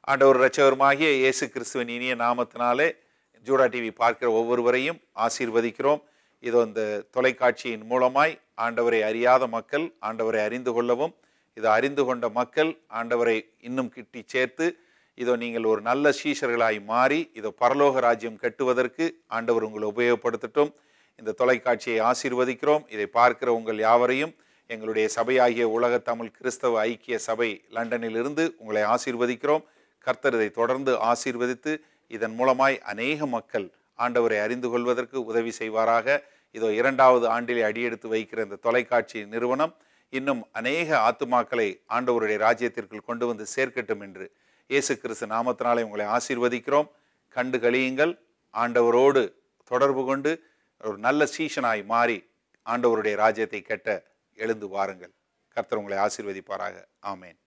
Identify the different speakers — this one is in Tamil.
Speaker 1: ஆண்டவர் இரட்சகருமாகிய இயேசு கிறிஸ்துவின் இனிய நாமத்தினாலே ஜூடா டிவி பார்க்கிற ஒவ்வொருவரையும் ஆசீர்வதிக்கிறோம் இதோ இந்த தொலைக்காட்சியின் மூலமாய் ஆண்டவரை அறியாத மக்கள் ஆண்டவரை அறிந்து கொள்ளவும் இதோ அறிந்து கொண்ட மக்கள் ஆண்டவரை இன்னும் கிட்டி சேர்த்து இதோ நீங்கள் ஒரு நல்ல சீஷர்களாய் மாறி இதோ பரலோக ராஜ்யம் கட்டுவதற்கு ஆண்டவர் உங்களை உபயோகப்படுத்தட்டும் இந்த தொலைக்காட்சியை ஆசீர்வதிக்கிறோம் இதை பார்க்கிற உங்கள் யாவரையும் எங்களுடைய சபையாகிய உலக தமிழ் கிறிஸ்தவ ஐக்கிய சபை லண்டனிலிருந்து உங்களை ஆசீர்வதிக்கிறோம் கர்த்தர் இதை தொடர்ந்து ஆசீர்வதித்து இதன் மூலமாய் அநேக மக்கள் ஆண்டவரை அறிந்து கொள்வதற்கு உதவி செய்வாராக இதோ இரண்டாவது ஆண்டிலே அடியெடுத்து வைக்கிற இந்த தொலைக்காட்சி நிறுவனம் இன்னும் அநேக ஆத்துமாக்களை ஆண்டவருடைய ராஜ்யத்திற்குள் கொண்டு வந்து சேர்க்கட்டும் என்று இயேசு கிறிஸ்து நாமத்தினாலே உங்களை ஆசீர்வதிக்கிறோம் கண்டு கழியுங்கள் ஆண்டவரோடு தொடர்பு கொண்டு ஒரு நல்ல சீஷனாய் மாறி ஆண்டவருடைய ராஜ்யத்தை கெட்ட எழுந்து வாருங்கள் கர்த்தர் உங்களை ஆசீர்வதிப்பாராக ஆமேன்